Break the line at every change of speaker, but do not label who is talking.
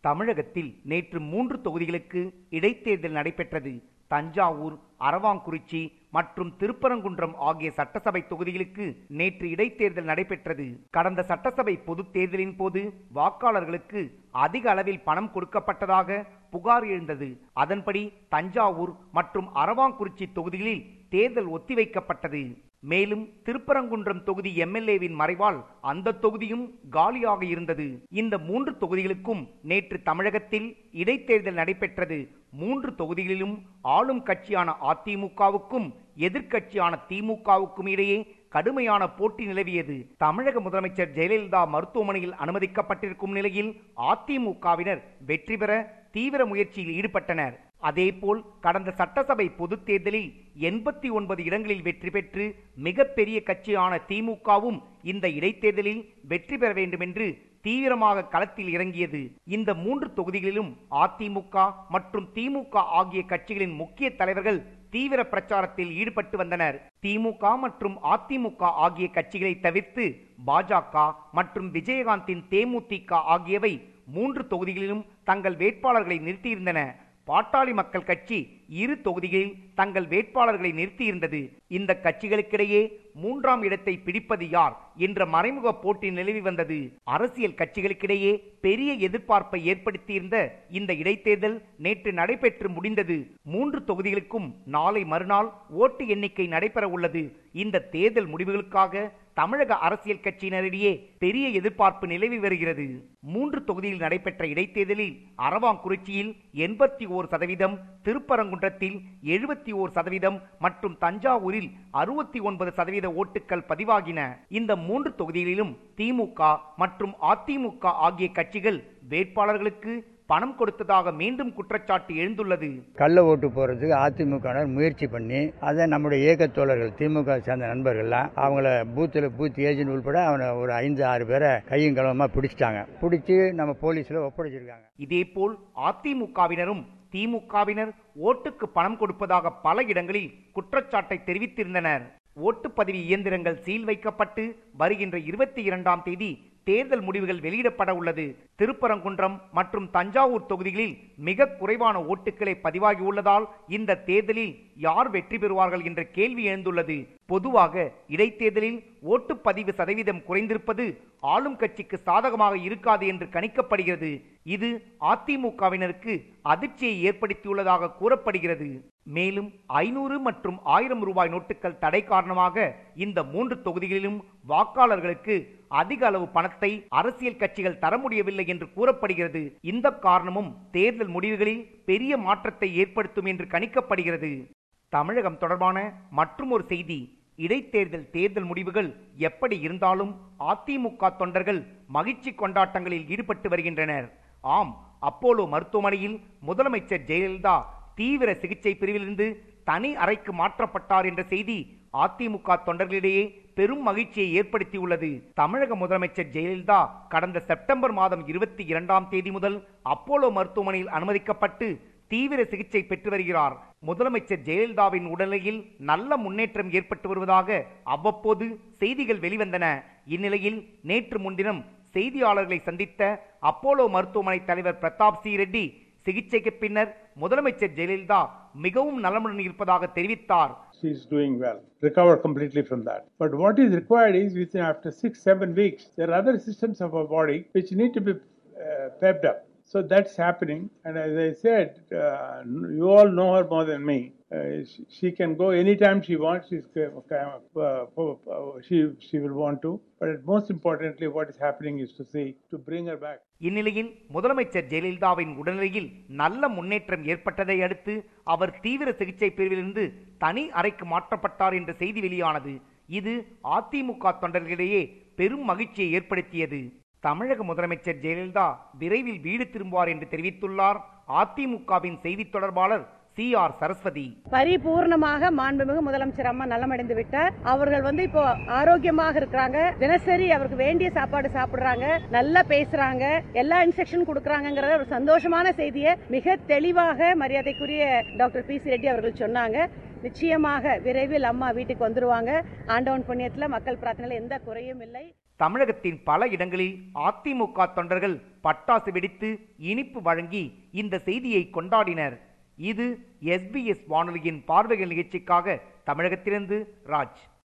தமிழகத்தில் நேற்று மூன்று தொகுதிகளுக்கு இடைத்தேர்தல் நடைபெற்றது தஞ்சாவூர் அரவாங்குறிச்சி மற்றும் திருப்பரங்குன்றம் ஆகிய சட்டசபை தொகுதிகளுக்கு நேற்று இடைத்தேர்தல் நடைபெற்றது கடந்த சட்டசபை பொதுத் தேர்தலின் போது வாக்காளர்களுக்கு அதிக அளவில் பணம் கொடுக்கப்பட்டதாக புகார் எழுந்தது அதன்படி தஞ்சாவூர் மற்றும் அரவாங்குறிச்சி தொகுதிகளில் தேர்தல் ஒத்திவைக்கப்பட்டது மேலும் திருப்பரங்குன்றம் தொகுதி எம்எல்ஏவின் மறைவால் அந்த தொகுதியும் காலியாக இருந்தது இந்த மூன்று தொகுதிகளுக்கும் நேற்று தமிழகத்தில் இடைத்தேர்தல் நடைபெற்றது மூன்று தொகுதிகளிலும் ஆளும் கட்சியான அதிமுகவுக்கும் எதிர்க்கட்சியான திமுகவுக்கும் இடையே கடுமையான போட்டி நிலவியது தமிழக முதலமைச்சர் ஜெயலலிதா மருத்துவமனையில் அனுமதிக்கப்பட்டிருக்கும் நிலையில் அதிமுகவினர் வெற்றி பெற தீவிர முயற்சியில் ஈடுபட்டனர் அதேபோல் கடந்த சட்டசபை பொதுத் தேர்தலில் எண்பத்தி ஒன்பது இடங்களில் வெற்றி பெற்று மிகப்பெரிய கட்சியான திமுகவும் இந்த இடைத்தேர்தலில் வெற்றி பெற வேண்டும் என்று தீவிரமாக களத்தில் இறங்கியது இந்த மூன்று தொகுதிகளிலும் அதிமுக மற்றும் திமுக ஆகிய கட்சிகளின் முக்கிய தலைவர்கள் தீவிர பிரச்சாரத்தில் ஈடுபட்டு வந்தனர் திமுக மற்றும் அதிமுக ஆகிய கட்சிகளை தவிர்த்து பாஜக மற்றும் விஜயகாந்தின் தேமுதிக ஆகியவை மூன்று தொகுதிகளிலும் தங்கள் வேட்பாளர்களை நிறுத்தியிருந்தன பாட்டாளி மக்கள் கட்சி இரு தொகுதிகளில் தங்கள் வேட்பாளர்களை நிறுத்தியிருந்தது இந்த கட்சிகளுக்கிடையே மூன்றாம் இடத்தை பிடிப்பது யார் என்ற மறைமுக போட்டி நிலவி வந்தது அரசியல் கட்சிகளுக்கிடையே பெரிய எதிர்பார்ப்பை ஏற்படுத்தியிருந்த இந்த இடைத்தேர்தல் நேற்று நடைபெற்று முடிந்தது மூன்று தொகுதிகளுக்கும் நாளை மறுநாள் ஓட்டு எண்ணிக்கை நடைபெற உள்ளது இந்த தேர்தல் முடிவுகளுக்காக தமிழக அரசியல் கட்சியினரிடையே பெரிய எதிர்பார்ப்பு நிலவி வருகிறது மூன்று தொகுதியில் நடைபெற்ற இடைத்தேர்தலில் அரவாங்குறிச்சியில் எண்பத்தி ஓர் சதவீதம் திருப்பரங்குன்றத்தில் எழுபத்தி ஓர் சதவீதம் மற்றும் தஞ்சாவூரில் அறுபத்தி ஒன்பது சதவீத ஓட்டுகள் பதிவாகின இந்த மூன்று தொகுதிகளிலும் திமுக மற்றும் அதிமுக ஆகிய கட்சிகள் வேட்பாளர்களுக்கு பணம் கொடுத்ததாக மீண்டும் குற்றச்சாட்டு எழுந்துள்ளது
கள்ள ஓட்டு போறதுக்கு அதிமுகவினர் முயற்சி பண்ணி அதை நம்முடைய இயக்க தோழர்கள் திமுக சேர்ந்த நண்பர்கள்லாம் அவங்கள பூத்தில் பூத் ஏஜென்ட் உள்பட அவனை ஒரு ஐந்து ஆறு பேரை கையும் களவுமா பிடிச்சிட்டாங்க பிடிச்சி நம்ம போலீஸ்ல ஒப்படைச்சிருக்காங்க
இதேபோல் அதிமுகவினரும் திமுகவினர் ஓட்டுக்கு பணம் கொடுப்பதாக பல இடங்களில் குற்றச்சாட்டை தெரிவித்திருந்தனர் ஓட்டுப்பதிவு இயந்திரங்கள் சீல் வைக்கப்பட்டு வருகின்ற இருபத்தி இரண்டாம் தேதி தேர்தல் முடிவுகள் வெளியிடப்பட உள்ளது திருப்பரங்குன்றம் மற்றும் தஞ்சாவூர் தொகுதிகளில் மிக குறைவான ஓட்டுகளை பதிவாகியுள்ளதால் இந்த தேர்தலில் யார் வெற்றி பெறுவார்கள் என்ற கேள்வி எழுந்துள்ளது பொதுவாக இடைத்தேர்தலில் ஓட்டுப்பதிவு சதவீதம் குறைந்திருப்பது ஆளும் கட்சிக்கு சாதகமாக இருக்காது என்று கணிக்கப்படுகிறது இது அதிமுகவினருக்கு அதிர்ச்சியை ஏற்படுத்தியுள்ளதாக கூறப்படுகிறது மேலும் ஐநூறு மற்றும் ஆயிரம் ரூபாய் நோட்டுகள் தடை காரணமாக இந்த மூன்று தொகுதிகளிலும் வாக்காளர்களுக்கு அதிக அளவு பணத்தை அரசியல் கட்சிகள் தர முடியவில்லை என்று கூறப்படுகிறது இந்த காரணமும் தேர்தல் முடிவுகளில் பெரிய மாற்றத்தை ஏற்படுத்தும் என்று கணிக்கப்படுகிறது தமிழகம் தொடர்பான மற்றும் ஒரு செய்தி இடைத்தேர்தல் தேர்தல் முடிவுகள் எப்படி இருந்தாலும் அதிமுக தொண்டர்கள் மகிழ்ச்சி கொண்டாட்டங்களில் ஈடுபட்டு வருகின்றனர் ஆம் அப்போலோ மருத்துவமனையில் முதலமைச்சர் ஜெயலலிதா தீவிர சிகிச்சை பிரிவிலிருந்து தனி அறைக்கு மாற்றப்பட்டார் என்ற செய்தி அதிமுக தொண்டர்களிடையே பெரும் மகிழ்ச்சியை ஏற்படுத்தியுள்ளது தமிழக முதலமைச்சர் ஜெயலலிதா கடந்த செப்டம்பர் மாதம் இருபத்தி இரண்டாம் தேதி முதல் அப்போலோ மருத்துவமனையில் அனுமதிக்கப்பட்டு தீவிர சிகிச்சை பெற்று வருகிறார் முதலமைச்சர் ஜெயலலிதாவின் உடல்நிலையில் நல்ல முன்னேற்றம் ஏற்பட்டு வருவதாக அவ்வப்போது செய்திகள் வெளிவந்தன இந்நிலையில் நேற்று முன்தினம் செய்தியாளர்களை சந்தித்த அப்போலோ மருத்துவமனை தலைவர் பிரதாப் சி ரெட்டி சிகிச்சைக்கு பின்னர் முதலமைச்சர் ஜெயலலிதா மிகவும் நலமுடன் இருப்பதாக தெரிவித்தார்
She is doing well, recover completely from that. But what is required is within after six, seven weeks, there are other systems of our body which need to be uh, pepped up. So that's happening. And as I said, uh, you all know her more than me. Uh, she, she can go anytime she wants. She's, uh, uh, she, she will want to. But most importantly, what is happening is to see, to bring her back.
இந்நிலையில் முதலமைச்சர் ஜெயலலிதாவின் உடல்நிலையில் நல்ல முன்னேற்றம் ஏற்பட்டதை அடுத்து அவர் தீவிர சிகிச்சை பிரிவிலிருந்து தனி அறைக்கு மாற்றப்பட்டார் என்ற செய்தி வெளியானது இது அதிமுக தொண்டர்களிடையே பெரும் மகிழ்ச்சியை ஏற்படுத்தியது தமிழக முதலமைச்சர் ஜெயலலிதா விரைவில் வீடு திரும்புவார் என்று தெரிவித்துள்ளார் அதிமுகவின் செய்தித் தொடர்பாளர் சி ஆர் சரஸ்வதி
பரிபூர்ணமாக மாண்புமிகு முதலமைச்சர் அம்மா நலமடைந்து விட்டார் அவர்கள் வந்து இப்போ ஆரோக்கியமாக இருக்கிறாங்க தினசரி அவருக்கு வேண்டிய சாப்பாடு சாப்பிடுறாங்க நல்லா பேசுறாங்க எல்லா இன்ஸ்ட்ரக்ஷன் கொடுக்கறாங்கிறத ஒரு சந்தோஷமான செய்தியை மிக தெளிவாக மரியாதைக்குரிய டாக்டர் பி சி ரெட்டி அவர்கள் சொன்னாங்க நிச்சயமாக விரைவில் அம்மா வீட்டுக்கு வந்துருவாங்க ஆண்டவன் புண்ணியத்துல மக்கள் பிரார்த்தனையில எந்த குறையும் இல்லை
தமிழகத்தின் பல இடங்களில் அதிமுக தொண்டர்கள் பட்டாசு வெடித்து இனிப்பு வழங்கி இந்த செய்தியை கொண்டாடினர் இது எஸ்பிஎஸ் வானொலியின் பார்வைகள் நிகழ்ச்சிக்காக தமிழகத்திலிருந்து ராஜ்